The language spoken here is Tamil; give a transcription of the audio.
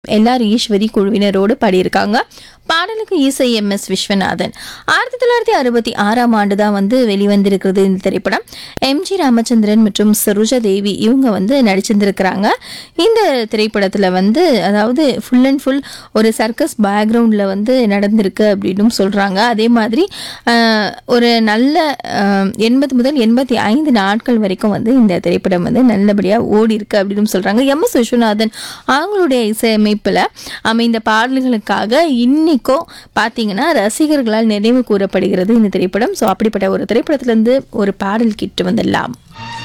எல்ஆர் ஈஸ்வரி குழுவினரோடு பாடியிருக்காங்க பாடலுக்கு இசை எம் எஸ் விஸ்வநாதன் ஆயிரத்தி தொள்ளாயிரத்தி அறுபத்தி ஆறாம் ஆண்டு தான் வந்து வெளிவந்திருக்கிறது இந்த திரைப்படம் எம்ஜி ராமச்சந்திரன் மற்றும் சரோஜா தேவி இவங்க வந்து நடிச்சிருந்திருக்கிறாங்க இந்த திரைப்படத்தில் வந்து அதாவது ஃபுல் அண்ட் ஃபுல் ஒரு சர்க்கஸ் பேக்ரவுண்டில் வந்து நடந்திருக்கு அப்படின்னு சொல்கிறாங்க அதே மாதிரி ஆஹ், ஒரு நல்ல எண்பது முதல் எண்பத்தி ஐந்து நாட்கள் வரைக்கும் வந்து இந்த திரைப்படம் வந்து நல்லபடியாக ஓடி இருக்கு அப்படின்னு சொல்கிறாங்க எம் எஸ் விஸ்வநாதன் அவங்களுடைய இசையமைப்பில் அமைந்த பாடல்களுக்காக இன்னைக்கும் பார்த்தீங்கன்னா ரசிகர்களால் நினைவு கூறப்படுகிறது இந்த திரைப்படம் ஸோ அப்படிப்பட்ட ஒரு திரைப்படத்திலேருந்து ஒரு பாடல் கிட்டு வந்துடலாம்